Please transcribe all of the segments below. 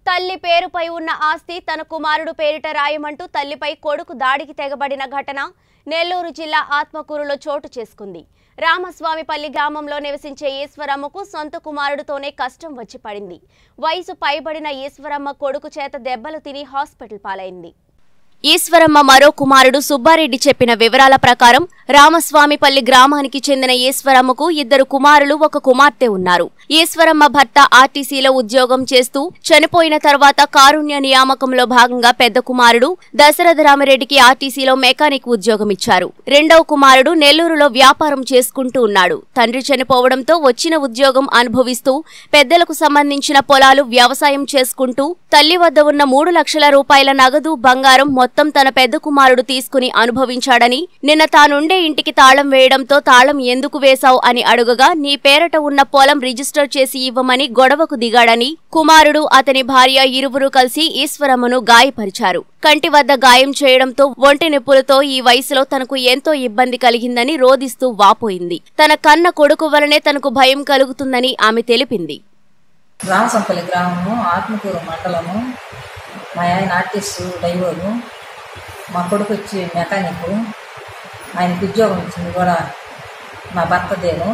తల్లి పేరుపై ఉన్న ఆస్తి తన కుమారుడు పేరిట రాయమంటూ తల్లిపై కొడుకు దాడికి తెగబడిన ఘటన నెల్లూరు జిల్లా ఆత్మకూరులో చోటు చేసుకుంది రామస్వామిపల్లి గ్రామంలో నివసించే ఈశ్వరమ్మకు సొంత కుమారుడితోనే కష్టం వచ్చి పడింది వయసు పైబడిన ఈశ్వరమ్మ కొడుకు చేత దెబ్బలు తిని హాస్పిటల్ పాలైంది ఈశ్వరమ్మ మరో కుమారుడు సుబ్బారెడ్డి చెప్పిన వివరాల ప్రకారం రామస్వామిపల్లి గ్రామానికి చెందిన ఈశ్వరమ్మకు ఇద్దరు కుమారులు ఒక కుమార్తె ఉన్నారు ఈశ్వరమ్మ భర్త ఆర్టీసీలో ఉద్యోగం చేస్తూ చనిపోయిన తర్వాత కారుణ్య నియామకంలో భాగంగా పెద్ద కుమారుడు దశరథ రామిరెడ్డికి ఆర్టీసీలో మెకానిక్ ఉద్యోగం ఇచ్చారు రెండవ కుమారుడు నెల్లూరులో వ్యాపారం చేసుకుంటూ ఉన్నాడు తండ్రి చనిపోవడంతో వచ్చిన ఉద్యోగం అనుభవిస్తూ పెద్దలకు సంబంధించిన పొలాలు వ్యవసాయం చేసుకుంటూ తల్లి వద్ద ఉన్న మూడు లక్షల రూపాయల నగదు బంగారం మొత్తం తన పెద్ద కుమారుడు తీసుకుని అనుభవించాడని నిన్న తానుండే ఇంటికి తాళం వేయడంతో తాళం ఎందుకు వేశావు అని అడుగగా నీ పేరట ఉన్న పొలం రిజిస్టర్ చేసి ఇవ్వమని గొడవకు దిగాడని కుమారుడు అతని భార్య ఇరువురు కలిసి ఈశ్వరమ్మను గాయపరిచారు కంటి వద్ద గాయం చేయడంతో ఒంటి నొప్పులతో ఈ వయసులో తనకు ఎంతో ఇబ్బంది కలిగిందని రోదిస్తూ వాపోయింది తన కన్న కొడుకు వలనే తనకు భయం కలుగుతుందని ఆమె తెలిపింది రామసంపల్లి గ్రామము ఆత్మకూరు మండలము మా ఆయన ఆర్టిస్టు డ్రైవరు మా కొడుకు వచ్చి మెకానిక్ ఆయనకు ఉద్యోగం ఇచ్చింది కూడా నా భర్తదేను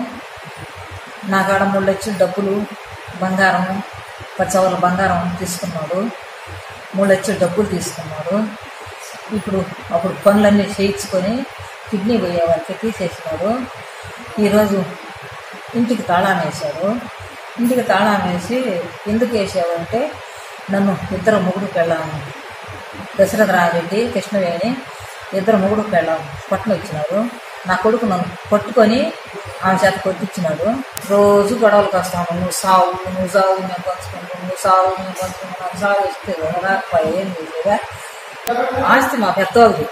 నా కాడ మూడు లక్షలు డబ్బులు బంగారం పది సవర్ల బంగారం తీసుకున్నాడు మూడు లక్షలు డబ్బులు తీసుకున్నాడు ఇప్పుడు అప్పుడు పనులన్నీ చేయించుకొని కిడ్నీ పోయే వారికి తీసేసినాడు ఈరోజు ఇంటికి తాళం వేశాడు ఇంటికి తాళం వేసి ఎందుకు వేసావు అంటే నన్ను ఇద్దరు ముగ్గురు పెళ్ళాము దశరథ రాజరెడ్డి కృష్ణవేణి ఇద్దరు ముగ్గురు పెళ్ళాము పట్టున వచ్చినారు నా కొడుకు నన్ను పట్టుకొని ఆమె చేత కొట్టించినాడు రోజు గొడవలకు వస్తాను నువ్వు సావు నువ్వు సావు మేము పంచుకుంటావు నువ్వు సావు మేము పంచుకుంటాం నాకు సావు ఇస్తే రాకపోయా ఏం చేసేదా ఆస్తి మా పెద్దోళ్ళది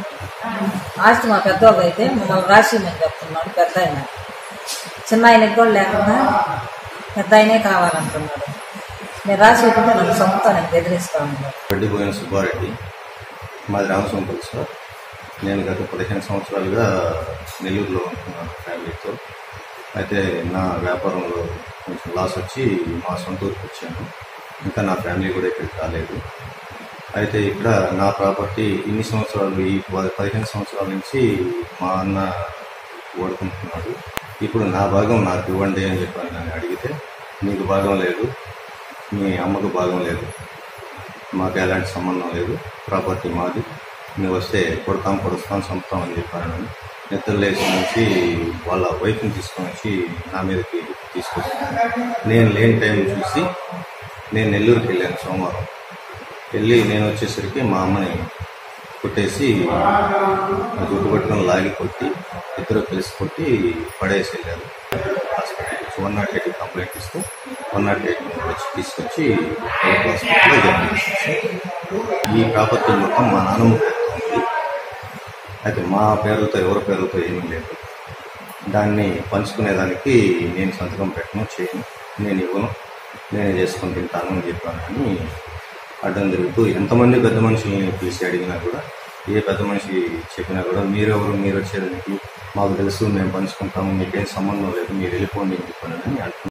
ఆస్తి మా పెద్దోళ్ళది అయితే మమ్మల్ని రాసిమని చెప్తున్నాడు పెద్ద ఆయన చిన్న ఆయనకి కూడా లేకుండా పెద్ద ఆయనే కావాలంటున్నాడు నేను రాసి ఇవ్వకుండా నన్ను సొంతం నేను బెదిరిస్తా ఉన్నాడు గడ్డిపోయిన సుబ్బారెడ్డి మాది రామసంపల్లి సార్ నేను గత పదిహేను సంవత్సరాలుగా నెల్లూరులో ఉంటున్నాను ఫ్యామిలీతో అయితే నా వ్యాపారంలో కొంచెం లాస్ వచ్చి మా సొంత ఊరికి వచ్చాను ఇంకా నా ఫ్యామిలీ కూడా ఇక్కడికి రాలేదు అయితే ఇక్కడ నా ప్రాపర్టీ ఇన్ని సంవత్సరాలు ఈ ప- పదిహేను సంవత్సరాల నుంచి మా అన్న ఓడుకుంటున్నాడు ఇప్పుడు నా భాగం నాకు ఇవ్వండి అని చెప్పి నన్ను అడిగితే నీకు భాగం లేదు మీ అమ్మకు భాగం లేదు మాకు ఎలాంటి సంబంధం లేదు ప్రాపర్టీ మాది నువ్వు వస్తే కొడతాం పొడుస్తాం చంపుతాం అని చెప్పాను నిద్ర లేచి నుంచి వాళ్ళ వైఫ్ని తీసుకొని వచ్చి నా మీదకి తీసుకొచ్చాను నేను లేని టైం చూసి నేను నెల్లూరుకి వెళ్ళాను సోమవారం వెళ్ళి నేను వచ్చేసరికి మా అమ్మని కొట్టేసి ఆ జుట్టు పట్టుకొని లాగి కొట్టి ఇద్దరు కలిసి కొట్టి పడేసి వెళ్ళారు hospital one nought eight complaint ఇస్తే వన్ నాట్ ఎయిట్ వచ్చి తీసుకొచ్చి ప్రభుత్వ హాస్పిటల్లో జాయిన్ చేసేసారు. ఈ ప్రాపర్టీ మొత్తం మా నాన్నమ్మ పేరుతో ఉంది అయితే మా పేర్లతో ఎవరి పేర్లతో ఏమీ లేదు దాన్ని పంచుకునేదానికి నేను సంతకం పెట్టను చేయను నేను ఇవ్వను నేనే చేసుకొని తింటాను అని చెప్పాను కానీ అడ్డం తిరుగుతూ ఎంతమంది పెద్ద మనిషిని పిలిచి అడిగినా కూడా ఏ పెద్ద మనిషి చెప్పినా కూడా మీరెవరు మీరు వచ్చేదానికి మాకు తెలుసు మేము పంచుకుంటాము మీకేం సంబంధం లేదు మీరు వెళ్ళిపోండి అని చెప్పాను అని అంటున్నాను